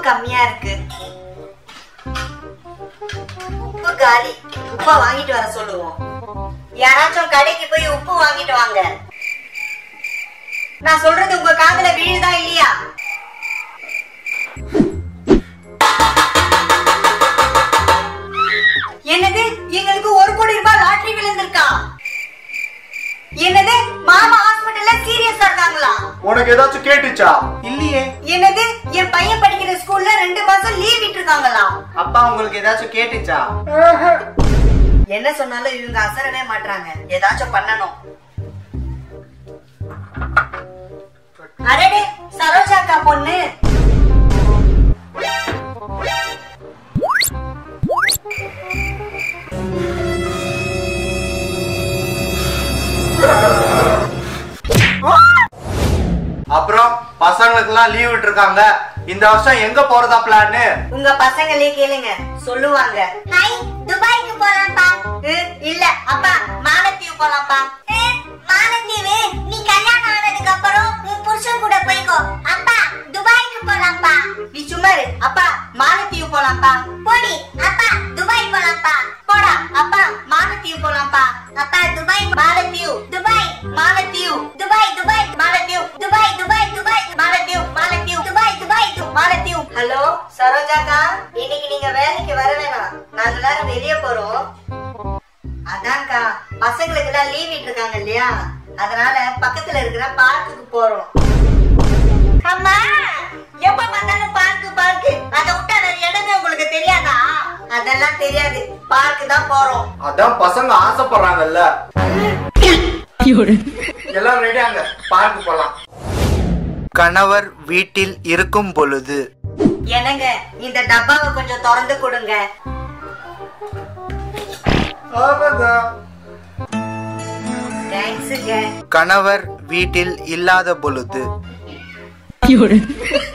கம்மியா இருக்கு உப்பு காலி உப்பை வாங்கிட்டு வர சொல்லுவோம் யாராச்சும் கடைக்கு போய் உப்பு வாங்கிட்டு வாங்க நான் சொல்றது உங்க காதுல விழுதா இல்லையா என்னது எங்களுக்கு ஒரு கோடி ரூபாய் லாட்டரி விழுந்திருக்கா என்னது மாமா ஹாஸ்பிடல்ல சீரியஸா இருக்காங்களா உனக்கு ஏதாச்சும் கேட்டுச்சா இல்லையே என்னது என் பையன் படிக்கிற ஸ்கூல்ல ரெண்டு மாசம் லீவ் விட்டுருக்காங்களா அப்பா உங்களுக்கு ஏதாச்சும் கேட்டுச்சா என்ன சொன்னாலும் இவங்க அசரவே மாட்றாங்க ஏதாச்சும் பண்ணணும் அரடே சரோஜாக்கா பொண்ணு அப்புறம் பசங்களுக்கெல்லாம் லீவ் விட்டுருக்காங்க இந்த வருஷம் எங்க போறதா பிளான்னு உங்க பசங்களே கேளுங்க சொல்லுவாங்க ஹாய் துபாய்க்கு போலாம்ப்பா இல்ல அப்பா மாலத்தீவு போலாம்ப்பா மாலத்தீவு நீ கல்யாணம் ஆனதுக்கு அப்புறம் உன் புருஷன் கூட போய்க்கோ அப்பா துபாய்க்கு போலாம்ப்பா நீ சும்மா இரு அப்பா மாலத்தீவு போலாம்ப்பா போடி அப்பா துபாய் போலாம்ப்பா போடா அப்பா மாலத்தீவு போலாம்ப்பா அப்பா துபாய் மாலத்தீவு துபாய் மாலத்தீவு துபாய் துபாய் மாலத்தீவு துபாய் துபாய் துபாய் மாலத்தீவு மாலத்தீவு துபாய் துபாய் து- மாலத்தீவு ஹலோ சரோஜாக்கா இன்னைக்கு நீங்க வேலைக்கு வர வேணாம் நாங்க எல்லாரும் வெளிய போறோம் அதான்க்கா பசங்களுக்கு எல்லாம் லீவ் விட்டுருக்காங்க இல்லையா அதனால பக்கத்துல இருக்கிற பார்க்குக்கு போறோம் அம்மா எப்ப பார்த்தாலும் பார்க்கு பார்க்கு அதை விட்டா வேற இடமே உங்களுக்கு தெரியாதா அதெல்லாம் தெரியாது பார்க்கு தான் போறோம் அதான் பசங்க ஆசைப்படுறாங்கல்ல எல்லாம் ரெடியாங்க பார்க்க போலாம் கணவர் வீட்டில் இருக்கும் பொழுது என்னங்க இந்த டப்பாவை கொஞ்சம் திறந்து கொடுங்க தேங்க்ஸுங்க கணவர் வீட்டில் இல்லாத பொழுது